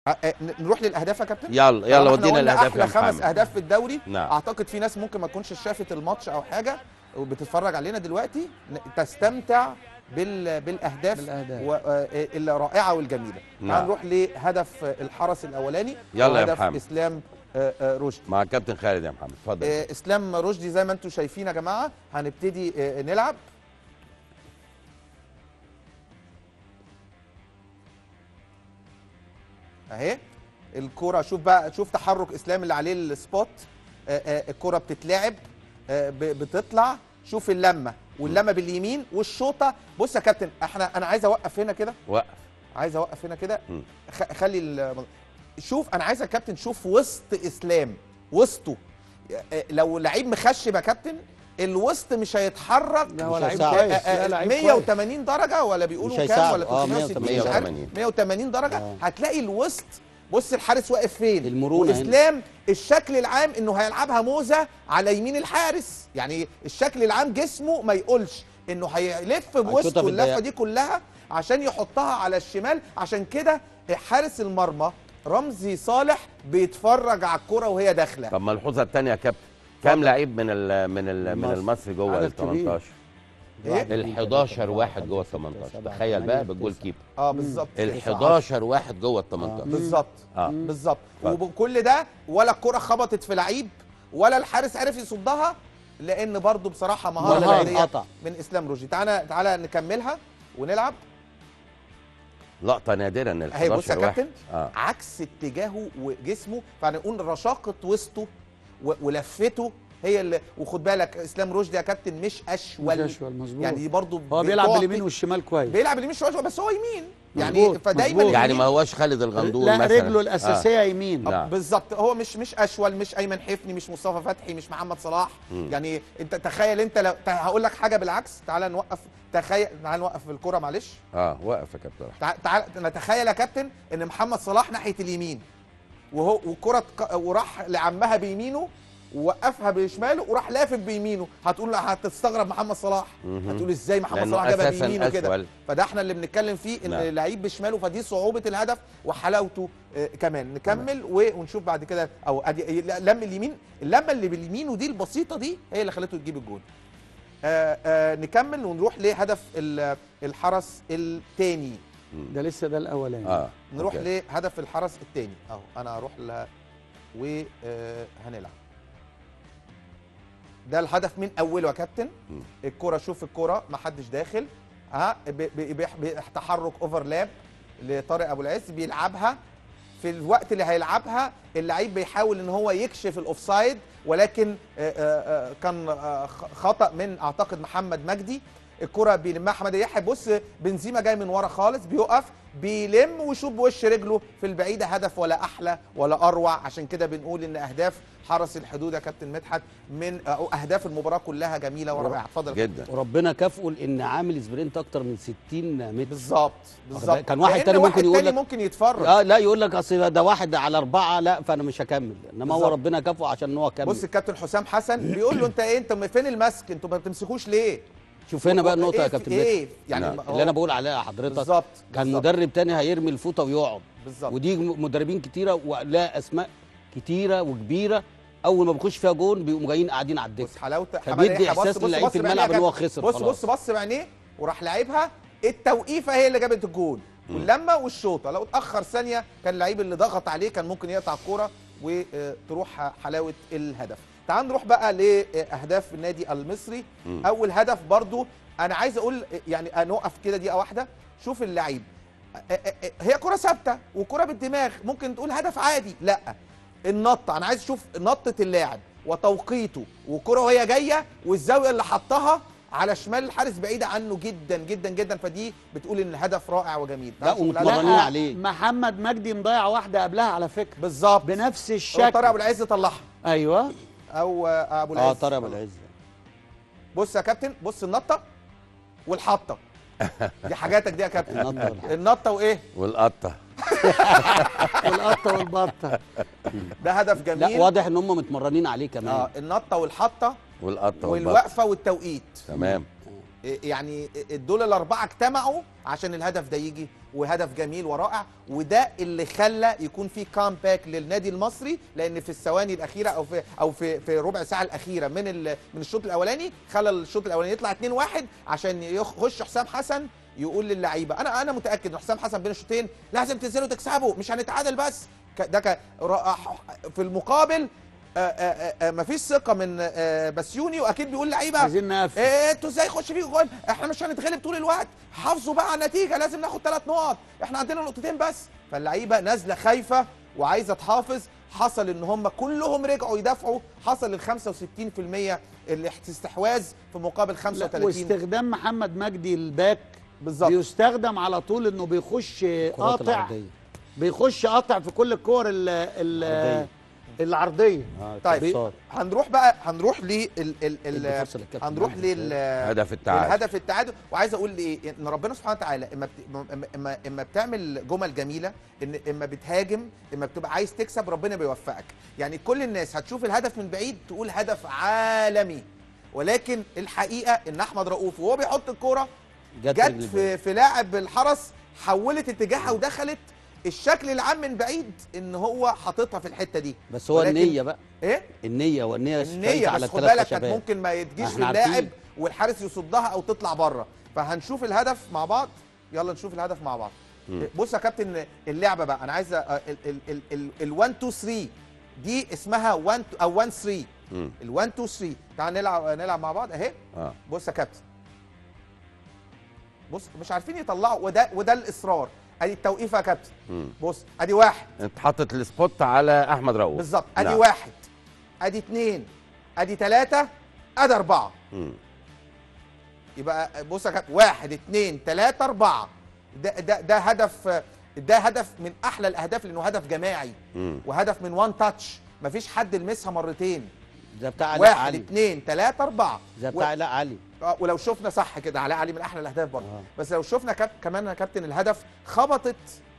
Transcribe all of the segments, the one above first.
أ- أ- نروح للاهداف يا كابتن يلا يلا طبعاً ودينا إحنا قلنا الاهداف يا احلى خمس محمد اهداف في الدوري نعم. اعتقد في ناس ممكن ما تكونش شافت الماتش او حاجه وبتتفرج علينا دلوقتي ن- تستمتع بال... بالاهداف, بالأهداف. و... آه، الرائعه والجميله نعم. تعال نروح لهدف الحرس الاولاني يلا يا وهدف محمد. اسلام آه، آه، رشدي مع الكابتن خالد يا محمد اتفضل آه، اسلام رشدي زي ما انتم شايفين يا جماعه هنبتدي آه، نلعب اهي الكرة شوف بقى شوف تحرك اسلام اللي عليه السبوت آه، آه، الكرة بتتلعب آه، ب- بتطلع شوف اللمه واللمه باليمين والشوطه بص يا كابتن احنا انا عايز اوقف هنا كده وقف عايز اوقف هنا كده مم. خ- خلي ال- شوف انا عايز يا كابتن شوف وسط اسلام وسطه آه، لو لعيب مخشب يا كابتن الوسط مش هيتحرك لا، هو مش لعيب هيساعد. كويس. آه، آه، لا، لعيب 180 درجه ولا بيقولوا مش كام هيساعد. ولا آه، 360 مش عارف 180. 180 درجه آه. هتلاقي الوسط بص الحارس واقف فين المرونة هنا. واسلام الشكل العام انه هيلعبها موزه على يمين الحارس يعني الشكل العام جسمه ما يقولش انه هيلف بوسطه هيشوطها في اللفه الضيق. دي كلها عشان يحطها على الشمال عشان كده حارس المرمى رمزي صالح بيتفرج على الكرة وهي داخله طب ملحوظه الثانيه يا كابتن كام لعيب من ال من ال من المصري. المصري جوه ال عدد كبير. 18 إيه؟ ال 11 واحد جوه ال 18 تخيل بقى بالجول كيبر اه بالظبط ال 11 واحد جوه ال 18 بالظبط اه بالظبط اتفضل. وكل ده ولا الكرة خبطت في لعيب ولا الحارس عرف يصدها لان برضو بصراحه مهاره مهارة فردية قطع. من اسلام رشدي تعالى تعالى نكملها ونلعب لقطه نادره ان ال اهي بص يا 11 واحد كابتن اه عكس اتجاهه وجسمه فهنقول رشاقه وسطه و- ولفته هي اللي وخد بالك اسلام رشدي يا كابتن مش اشول مش أشول، مظبوط. يعني دي برضو هو بيلعب بتعطي- باليمين والشمال كويس بيلعب باليمين شويه شويه بس هو يمين يعني مظبوط، فدايما مظبوط. يعني اليمين- ما هوش خالد الغندور لا مثلا رجله الاساسيه يمين نعم. بالظبط هو مش مش اشول مش ايمن حفني مش مصطفى فتحي مش محمد صلاح مم. يعني انت تخيل انت لو ت- هقول لك حاجه بالعكس تعال نوقف تخيل تعال نوقف الكره معلش اه واقف يا كابتن تعال تعال نتخيل يا كابتن ان محمد صلاح ناحيه اليمين وهو والكره تق- وراح لعمها بيمينه ووقفها بشماله وراح لافف بيمينه هتقول هتستغرب محمد صلاح مهم. هتقول ازاي محمد لأنه صلاح جابها أساساً بيمينه كده أسول. فده احنا اللي بنتكلم فيه ان نعم. لعيب بشماله فدي صعوبه الهدف وحلاوته آه، كمان نكمل و- ونشوف بعد كده او ادي لم اليمين اللمه اللي باليمين ودي البسيطه دي هي اللي خلته تجيب الجول آه آه نكمل ونروح لهدف ال- الحرس الثاني ده لسه ده الاولاني اه نروح أوكي. لهدف الحرس الثاني اهو انا هروح ل وهنلعب ده الهدف من اوله يا كابتن مم. الكره شوف الكره ما حدش داخل ها ب- ب- بيح- بيح- تحرك اوفرلاب لطارق ابو العز بيلعبها في الوقت اللي هيلعبها اللعيب بيحاول ان هو يكشف الاوفسايد ولكن آه، آه، آه، كان آه، خ- خطا من اعتقد محمد مجدي الكره بيلمها احمد يحيى بص بنزيما جاي من ورا خالص بيقف بيلم ويشوط بوش رجله في البعيده هدف ولا احلى ولا اروع عشان كده بنقول ان اهداف حرس الحدود يا كابتن مدحت من أو اهداف المباراه كلها جميله ورائعه اتفضل يا جدا وربنا كافئه لان عامل سبرنت اكتر من 60 متر بالظبط بالظبط كان واحد لأن تاني ممكن يقول تاني لك- ممكن يتفرج اه لا يقول لك اصل ده واحد على اربعه لا فانا مش هكمل انما هو بالظبط. ربنا كافئه عشان هو كمل بص الكابتن حسام حسن بيقول له انت ايه انت فين المسك انتوا ما بتمسكوش ليه شوف هنا بقى النقطه إيه يا في- كابتن ايه بيه يعني نعم. ما هو- اللي انا بقول عليها حضرتك بالظبط كان بالظبط، مدرب تاني هيرمي الفوطه ويقعد بالظبط ودي م- مدربين كتيره ولا اسماء كتيره وكبيره اول ما بيخش فيها جون بيقوموا جايين قاعدين على الدكه بص حلاوه فبيدي إحساس للعيب في الملعب إن هو خسر بص خلاص. بص بص بعينيه وراح لعبها التوقيفه هي اللي جابت الجون واللمه والشوطه لو اتاخر ثانيه كان اللعيب اللي ضغط عليه كان ممكن يقطع الكوره وتروح حلاوه الهدف تعال نروح بقى لاهداف النادي المصري مم. اول هدف برضو انا عايز اقول يعني نقف كده دقيقه واحده شوف اللعيب هي كره ثابته وكره بالدماغ ممكن تقول هدف عادي لا النطه انا عايز اشوف نطه اللاعب وتوقيته والكره وهي جايه والزاويه اللي حطها على شمال الحارس بعيده عنه جدا جدا جدا فدي بتقول ان الهدف رائع وجميل لا، تعال نشوف الهدف. ومتمرنين لا، عليه. محمد مجدي مضيع واحده قبلها على فكره بالظبط بنفس هو طارق ابو الشكل العز طلعها ايوه او آه، ابو العز اه طارق ابو العز بص يا كابتن بص النطه والحطه دي حاجاتك دي يا كابتن النطة والحطة. النطه وايه والقطه والقطه والبطه ده هدف لا جميل واضح ان هم متمرنين عليه كمان اه النطه والحطه والقطه والبط والوقفه والتوقيت تمام يعني دول الاربعه اجتمعوا عشان الهدف ده يجي وهدف جميل ورائع وده اللي خلى يكون في كامباك للنادي المصري لان في الثواني الاخيره او في او في في ربع ساعه الاخيره من ال- من الشوط الاولاني خلى الشوط الاولاني يطلع 2-1 عشان يخش حسام حسن يقول للعيبه انا انا متاكد ان حسام حسن بين الشوطين لازم تنزلوا تكسبوا مش هنتعادل بس ك- ده ك- را- في المقابل آه، آه، آه، مفيش ثقه من آه، بسيوني واكيد بيقول لعيبه عايزين نقفل ايه انتوا ازاي يخش فيكم جول احنا مش هنتغلب طول الوقت حافظوا بقى على النتيجه لازم ناخد ثلاث نقط احنا عندنا نقطتين بس فاللعيبه نازله خايفه وعايزه تحافظ حصل ان هم كلهم رجعوا يدافعوا حصل ال 65% الاستحواذ في مقابل 35 واستخدام محمد مجدي الباك بالظبط بيستخدم على طول انه بيخش الكرات قاطع العرضية. بيخش قاطع في كل الكور ال- ال- العرضية. العرضيه آه، طيب كورسات. هنروح بقى هنروح لل ال ال ادي ال فرصة للكابتن هنروح مجدي لل هدف التعادل الهدف التعادل وعايز اقول ايه ان ربنا سبحانه وتعالى اما بت... اما اما اما بتعمل جمل جميله ان اما بتهاجم اما بتبقى عايز تكسب ربنا بيوفقك يعني كل الناس هتشوف الهدف من بعيد تقول هدف عالمي ولكن الحقيقه ان احمد رؤوف وهو بيحط الكوره جت جت رجل في في لاعب الحرس حولت اتجاهها ودخلت الشكل العام من بعيد ان هو حاططها في الحته دي بس هو ولكن- النية بقى ايه النية والنية النية شايفة بس على خد الثلاث بالك كانت خشبات. ممكن ما تجيش في احنا اللاعب عارفين. والحارس يصدها او تطلع بره فهنشوف الهدف مع بعض يلا نشوف الهدف مع بعض مم. بص يا كابتن اللعبه بقى انا عايز ال 1 2 3 دي اسمها 1 او 1 3 مم. ال 1 2 3 تعال نلعب نلعب مع بعض اهي اه بص يا كابتن بص مش عارفين يطلعوا وده وده الاصرار ادي التوقيفه يا كابتن مم. بص ادي واحد انت حاطط السبوت على احمد رؤوف بالظبط ادي نعم. واحد ادي اثنين ادي ثلاثه ادي اربعه مم. يبقى بص يا كابتن واحد اثنين ثلاثة أربعة ده ده ده هدف ده هدف من أحلى الأهداف لأنه هدف جماعي مم. وهدف من وان تاتش مفيش حد لمسها مرتين ده بتاع علاء واحد علي اثنين ثلاثة أربعة ده و- بتاع علاء علي آه، ولو شفنا صح كده علاء علي من أحلى الأهداف برضه آه. بس لو شفنا كاب كمان يا كابتن الهدف خبطت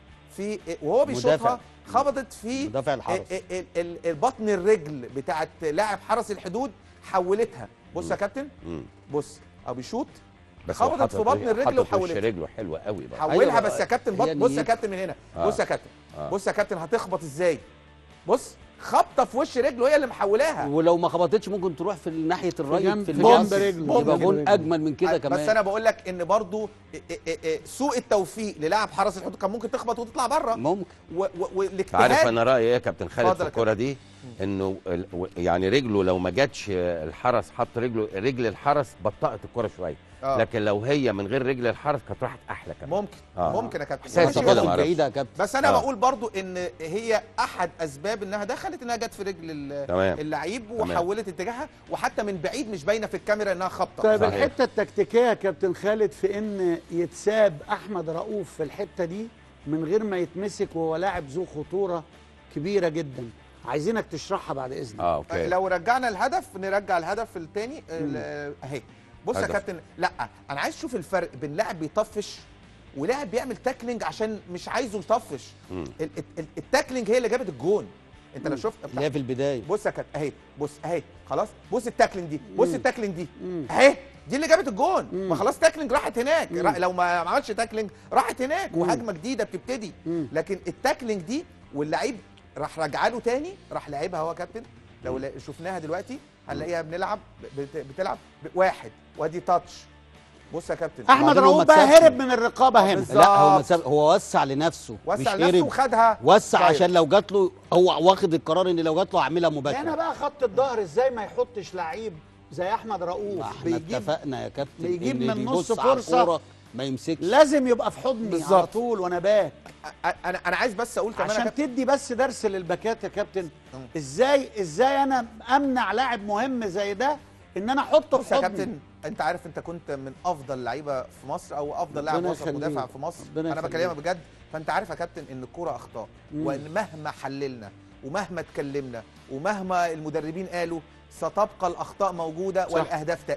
في وهو مدافع. بيشوطها خبطت في مدافع الحرس ال- ال- ال- البطن الرجل بتاعت لاعب حرس الحدود حولتها بص يا كابتن مم. بص أو بيشوط بس هو خبطت حاطط في بطن وش- الرجل حاطط وش وحولتها. رجله حلوه قوي بقى حولها أيوة بس يا كابتن هي بص, بص يا نيته. كابتن من هنا آه. بص يا كابتن آه. بص يا كابتن هتخبط ازاي بص خبطه في وش رجله هي اللي محولاها ولو ما خبطتش ممكن تروح في ناحيه الرايت جنب- في جنب الجنب رجله. يبقى جنب جون رجله. اجمل من كده كمان بس انا بقول لك ان برضو إ- إ- إ- سوء التوفيق للاعب حرس الحدود كان ممكن تخبط وتطلع بره ممكن و- و- عارف والاجتهاد انا رايي ايه يا كابتن خالد اتفضل في يا الكوره دي انه ال- و- يعني رجله لو ما جاتش الحرس حط رجله رجل الحرس بطأت الكوره شويه آه. لكن لو هي من غير رجل الحرس كانت راحت احلى كمان ممكن آه. ممكن يا كابتن إحساسي ماشي. كده كده معرفش. بعيده يا كابتن بس انا آه. بقول برضو ان هي احد اسباب انها دخلت انها جت في رجل ال- تمام اللعيب تمام. وحولت اتجاهها وحتى من بعيد مش باينه في الكاميرا انها خبطه طيب صحيح. الحته التكتيكيه يا كابتن خالد في ان يتساب احمد رؤوف في الحته دي من غير ما يتمسك وهو لاعب ذو خطوره كبيره جدا عايزينك تشرحها بعد اذنك اه اوكي لو رجعنا الهدف نرجع الهدف الثاني اهي بص يا هدف. كابتن لا انا عايز اشوف الفرق بين لاعب بيطفش ولاعب بيعمل تاكلينج عشان مش عايزه يطفش مم. ال- ال- ال- التاكلينج هي اللي جابت الجون انت لو شفت اللي هي في البدايه بص يا كابتن اهي بص اهي خلاص بص التاكلينج دي بص مم. التاكلينج دي مم. اهي دي اللي جابت الجون مم. ما خلاص تاكلينج راحت هناك مم. را- لو ما ما عملش تاكلينج راحت هناك مم. وهجمه جديده بتبتدي مم. لكن التاكلينج دي واللعيب راح رجع له تاني راح لعبها هو كابتن لو لا- شفناها دلوقتي هنلاقيها بنلعب بت- بتلعب واحد وادي تاتش بص يا كابتن احمد وبعدين رؤوف هما بقى اتسابوا. هرب من الرقابه هنا بالظبط. لا هو مساب هو وسع لنفسه وسع مش نفسه هرب وخدها وسع طيب. عشان لو جات له هو واخد القرار ان لو جات له هعملها هنا مباشره بقى خط الظهر ازاي ما يحطش لعيب زي احمد ما رؤوف احنا بيجيب اتفقنا يا كابتن بيجيب اللي من نص بيبص على فرصة. الكورة ما يمسكش لازم يبقى في حضني على بالظبط. طول وانا باك أ- انا انا عايز بس اقول كمان يا عشان كابتن تدي بس درس للباكات يا كابتن مم. ازاي ازاي انا امنع لاعب مهم زي ده ان انا احطه بص في يا حضني كابتن انت عارف انت كنت من افضل اللعيبه في مصر او افضل لاعب ربنا وسط يخليك. مدافع في مصر ربنا انا يخليك. بكلمك بجد فانت عارف يا كابتن ان الكوره اخطاء مم. وان مهما حللنا ومهما اتكلمنا ومهما المدربين قالوا ستبقى الاخطاء موجوده صح. والاهداف تاتي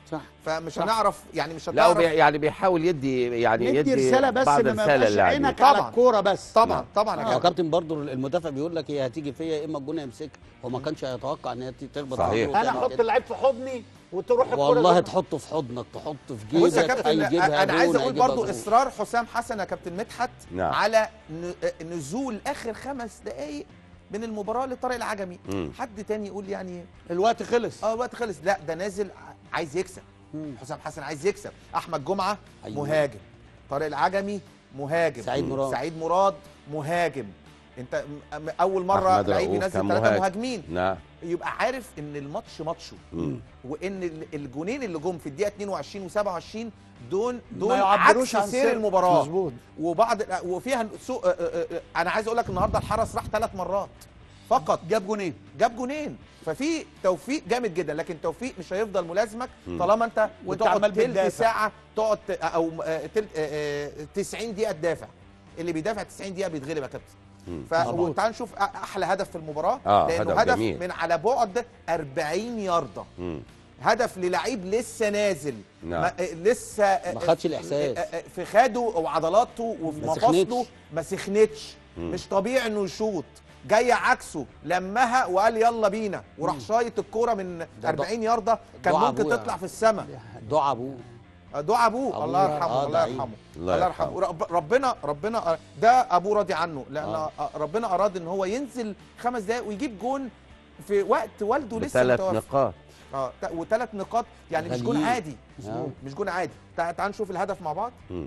صح فمش صح. هنعرف يعني مش لا هو بي- هتعرف يعني بيحاول يدي يعني ندي يدي رساله بس بعض ان ما رساله يبقاش للاعبين. عينك على طبعاً. الكوره بس طبعا طبعا يا يا كابتن كابتن برضو المدافع بيقول لك هي هتيجي فيا يا اما الجون هيمسكها هو ما كانش هيتوقع ان هي تخبط صحيح. في رجله انا وتعمل احط كده. اللعيب في حضني وتروح الكوره والله جول. تحطه في حضنك تحطه في بص يا جيبك كابتن اي جيبها انا عايز جون، اقول هيجيبها برضو جون. اصرار حسام حسن يا كابتن مدحت نعم. على ن- نزول اخر خمس دقائق من المباراه لطارق العجمي مم. حد تاني يقول يعني الوقت خلص اه الوقت خلص لا ده نازل ع- عايز يكسب مم. حسام حسن عايز يكسب احمد جمعه أيوة. مهاجم طارق العجمي مهاجم سعيد مراد. سعيد مراد مهاجم انت م- م- اول مره أحمد لعيب رؤوف ينزل كان ثلاثه مهاجم. مهاجمين نعم يبقى عارف ان الماتش ماتشه مم. وان ال- الجونين اللي جم في الدقيقه 22 و27 دول ما دول يعبروش عكس عن سير المباراه مظبوط وبعض وفيها سوء آه، آه، آه، انا عايز اقول لك النهارده الحرس راح ثلاث مرات فقط جاب جونين جاب جونين ففي توفيق جامد جدا لكن توفيق مش هيفضل ملازمك مم. طالما انت وانت بتقعد عمال تلت بتدافع. ساعه تقعد ت- او آه، تلت آه، آه، 90 دقيقه تدافع اللي بيدافع 90 دقيقه بيتغلب يا كابتن مم. مظبوط. فتعال نشوف أ- احلى هدف في المباراه آه، لانه هدف هدف جميل. من على بعد 40 يارده مم. هدف للعيب لسه نازل نعم. ما آه، لسه آه، ما خدش آه، الإحساس. آه، آه، في خاده وعضلاته وفي ما مفاصله سخنتش. ما سخنتش مم. مش طبيعي انه يشوط جاي عكسه لمها وقال يلا بينا وراح شايط الكوره من ده 40 يارده كان دعاء ممكن أبويا. تطلع في السماء دعاء ابوه دعاء ابوه أبوه. الله يرحمه آه، الله ده يرحمه الله الله يرحمه. يرحمه رب ربنا ربنا ده ابوه راضي عنه لان آه. آه. ربنا اراد ان هو ينزل خمس دقائق ويجيب جون في وقت والده لسه بثلاث متوفى نقاط اه ت- وثلاث نقاط يعني مش جون غاليين. عادي آه. مش جون عادي تع- تعال نشوف الهدف مع بعض مم.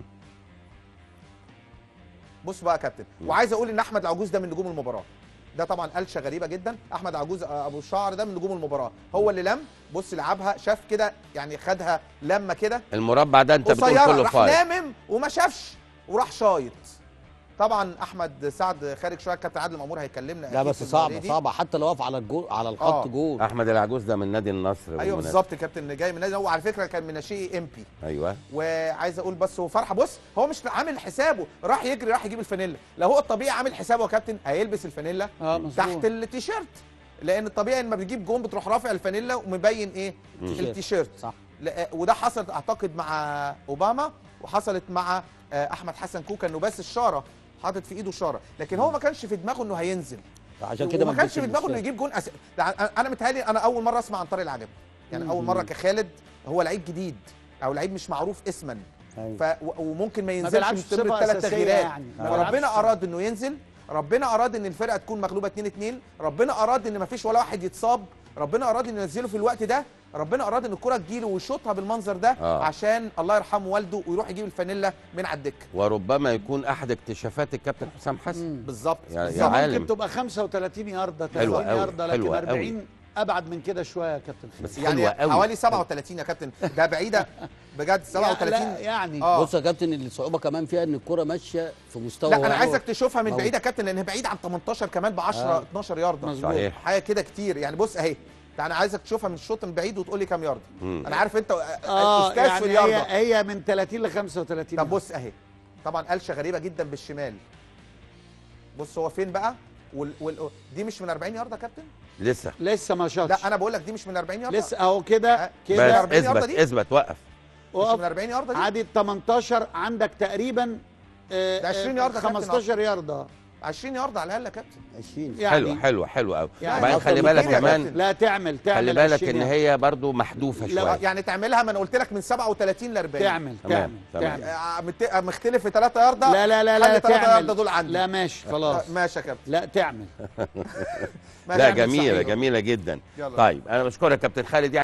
بص بقى يا كابتن وعايز اقول ان احمد العجوز ده من نجوم المباراه ده طبعا قلشه غريبه جدا احمد عجوز آه، ابو الشعر ده من نجوم المباراه هو اللي لم بص لعبها شاف كده يعني خدها لما كده المربع ده انت بتقول قصيره كله راح فاير لامم وما شافش وراح شايط طبعا احمد سعد خارج شويه كابتن عادل مامور هيكلمنا لا أكيد بس في المواضيع صعبه دي. صعبه حتى لو واقف على الجول على الخط آه. جول احمد العجوز ده من نادي النصر ايوه بالمناسبة. بالظبط كابتن اللي جاي من نادي هو على فكره كان من ناشئي ام بي ايوه وعايز اقول بس هو فرحه بص هو مش عامل حسابه راح يجري راح يجيب الفانيلا لو هو الطبيعي عامل حسابه يا كابتن هيلبس الفانيلا اه مظبوط تحت التيشيرت لان الطبيعي لما بتجيب جون بتروح رافع الفانيلا ومبين ايه مم. التيشيرت صح لا، وده حصلت اعتقد مع اوباما وحصلت مع آه، احمد حسن كوكا انه بس الشاره حاطط في ايده شاره لكن هو ما كانش في دماغه انه هينزل عشان كده وما كانش اديتش في دماغه انه المستوى. يجيب جون أس... ده انا أنا متهيألي انا اول مره اسمع عن طارق العجمي يعني اول مره كخالد هو لعيب جديد او لعيب مش معروف اسما أيوة. ف... و- وممكن ما ينزلش بيلعبش من ضمن بصفة الثلاث أساسية تغييرات يعني. ما فربنا بيلعبش. اراد انه ينزل ربنا اراد ان الفرقه تكون مغلوبه 2 2 ربنا اراد ان ما فيش ولا واحد يتصاب ربنا اراد انه ينزله في الوقت ده ربنا اراد ان الكره تجيله ويشوطها بالمنظر ده آه. عشان الله يرحمه والده ويروح يجيب الفانيلا من على الدكه وربما يكون احد اكتشافات الكابتن حسام حسن بالظبط يا- يا بالظبط. عالم. ممكن تبقى 35 يارده حلوة 30 أوي، يارده لكن حلوة 40 ابعد من كده شويه يا كابتن خالد بس يعني حلوه قوي حوالي 37 يا كابتن ده بعيده بجد 37 لا يعني اه بص يا كابتن الصعوبه كمان فيها ان الكره ماشيه في مستوى لا انا واحد. عايزك تشوفها من موت. بعيد يا كابتن لان بعيد عن 18 كمان ب 10 آه. 12 يارده مظبوط. صحيح حاجه كده كتير يعني بص اهي ده انا عايزك تشوفها من الشوط من بعيد وتقول لي كام يارده مم. انا عارف انت اه استاذ في يعني اليارده هي هي من 30 ل 35 طب بص اهي طبعا قلشه غريبه جدا بالشمال بص هو فين بقى وال... وال... دي مش من 40 يارده يا كابتن لسه لسه ما شاطش لا انا بقول لك دي مش من 40 يارده لسه اهو كده آه، كده بس 40 ياردة اثبت دي؟ اثبت وقف مش من وقف 40 يارده دي عادي 18 عندك تقريبا آه، ده 20 آه، ياردة كابتن 15 يارده 20 يارده على الاقل يا كابتن 20 يعني حلو حلو حلو قوي يعني وبعدين أكتر خلي من بالك كده يا كمان كابتن. لا تعمل تعمل خلي بالك 20 ان ياردة. هي برضو محذوفه لا، شويه يعني تعملها ما انا قلت لك من 37 ل 40 تعمل تمام، تعمل تمام. تعمل آه، مت- آه، مختلف في 3 يارده لا لا لا لا خلي 3 يارده تعمل دول عندي لا ماشي خلاص آه، ماشي يا كابتن لا تعمل ماشي لا يا كابتن جميله سعيد. جميله جدا يلا. طيب انا بشكرك يا كابتن خالد يعني